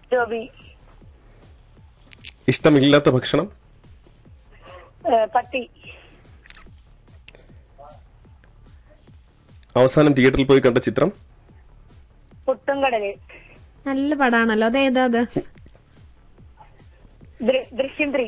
ജോബി ഇഷ്ടമില്ലാത്ത ഭക്ഷണം ഏ, പട്ടി അവസാനം തിയേറ്ററിൽ പോയി കണ്ട ചിത്രം പുട്ടും കടല് നല്ല പടാണല്ലോ അതേതാ അത് ദൃ- ദൃശ്യം ത്രീ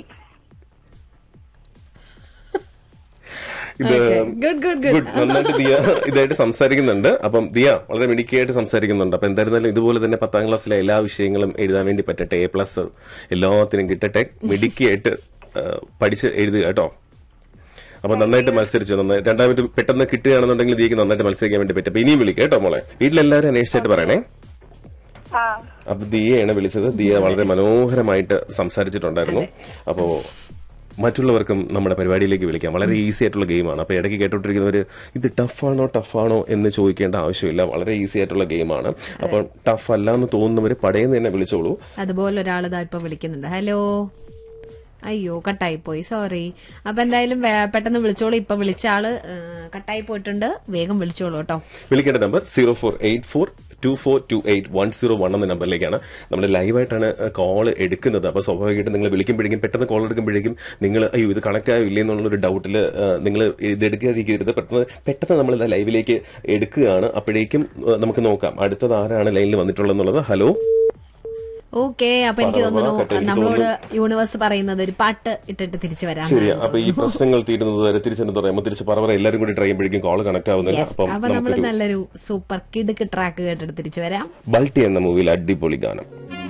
ഇത് ഗുഡ് ഗുഡ് ഗുഡ് ഗുഡ് നന്നായിട്ട് ദിയ ഇതായിട്ട് സംസാരിക്കുന്നുണ്ട് അപ്പം ദിയ വളരെ മിടുക്കിയായിട്ട് സംസാരിക്കുന്നുണ്ട് അപ്പൊ എന്തായിരുന്നാലും ഇതുപോലെ തന്നെ പത്താം ക്ലാസ്സിലെ എല്ലാ വിഷയങ്ങളും എഴുതാൻ വേണ്ടി പറ്റട്ടെ എ പ്ലസ് എല്ലാത്തിനും കിട്ടട്ടെ മിടുക്കിയായിട്ട് ആ, പഠിച്ച് എഴുതുക കേട്ടോ അപ്പൊ നന്നായിട്ട് മത്സരിച്ചു നന്നായി രണ്ടാമത് പെട്ടെന്ന് കിട്ടുകയാണെന്നുണ്ടെങ്കിൽ ദിയക്ക് നന്നായിട്ട് മത്സരിക്കാൻ വേണ്ടി പറ്റും അപ്പൊ ഇനിയും വിളിക്കാം കേട്ടോ മോളെ വീട്ടിലെല്ലാവരും അന്വേഷിച്ചായിട്ട് പറയണേ ആ അപ്പൊ ദിയയാണ് വിളിച്ചത് ദിയ വളരെ മനോഹരമായിട്ട് സംസാരിച്ചിട്ടുണ്ടായിരുന്നു അപ്പോ മറ്റുള്ളവർക്കും നമ്മുടെ പരിപാടിയിലേക്ക് വിളിക്കാം വളരെ ഈസി ആയിട്ടുള്ള ഗെയിമാണ് അപ്പൊ ഇടയ്ക്ക് കേട്ടോണ്ടിരിക്കുന്നവർ ഇത് ടഫാണോ ടഫാണോ എന്ന് ചോദിക്കേണ്ട ആവശ്യമില്ല വളരെ ഈസി ആയിട്ടുള്ള ഗെയിമാണ് അപ്പോൾ ടഫ് അല്ല എന്ന് തോന്നുന്നവർ പടയെന്ന് തന്നെ വിളിച്ചോളൂ അതുപോലെ ഒരാൾ ഇതാ ഇപ്പൊ വിളിക്കുന്നുണ്ട് ഹലോ അയ്യോ കട്ടായി പോയി സോറി അപ്പൊ എന്തായാലും വേ- പെട്ടെന്ന് വിളിച്ചോളൂ ഇപ്പൊ വിളിച്ച ആള് ഏ, കട്ടായി പോയിട്ടുണ്ട് വേഗം വിളിച്ചോളൂ കേട്ടോ വിളിക്കേണ്ട number zero four eight four two four two eight one zero one എന്ന നമ്പറിലേക്കാണ് നമ്മൾ ലൈവായിട്ടാണ് കോൾ എടുക്കുന്നത് അപ്പോൾ സ്വാഭാവികമായിട്ടും നിങ്ങൾ വിളിക്കുമ്പോഴേക്കും പെട്ടെന്ന് കോൾ എടുക്കുമ്പോഴേക്കും നിങ്ങൾ അയ്യോ ഇത് കണക്ട് ആയോ ഇല്ലേ എന്നുള്ളൊരു ഡൗട്ടിൽ നിങ്ങൾ ഇത് എടുക്കാതിരിക്കരുത് പെട്ടെന്ന് പെട്ടെന്ന് നമ്മൾ ഇത് ലൈവിലേക്ക് എടുക്കുകയാണ് അപ്പോഴേക്കും ആ, നമുക്ക് നോക്കാം അടുത്തത് ആരാണ് ലൈനിൽ വന്നിട്ടുള്ളത് എന്നുള്ളത് ഹലോ ഓക്കെ അപ്പൊ എനിക്ക് പറ, പറ, തോന്നുന്നു കേട്ടോ, എനിക്ക് നമ്മളോട് യൂണിവേഴ്സ് പറയുന്നത് ഒരു പാട്ട് ഇട്ടിട്ട് തിരിച്ചു വരാം ശരിയാ അപ്പൊ ഈ പ്രശ്നങ്ങൾ തീരുന്നത് വരെ തിരിച്ചെന്ന് പറയുമ്പോൾ തിരിച്ച് പറ പറ എല്ലാവരും കൂടി ട്രൈ ചെയ്യുമ്പോഴേക്കും കോൾ കണക്ട് ആവുന്നില്ല അപ്പം അപ്പൊ നമ്മൾ നമുക്കൊരു നല്ലൊരു സൂപ്പർ കിടുക്ക് ട്രാക്ക് കേട്ടിട്ട് തിരിച്ചു വരാം ബൾട്ടി എന്ന മൂവിയിൽ അടിപൊളി ഗാനം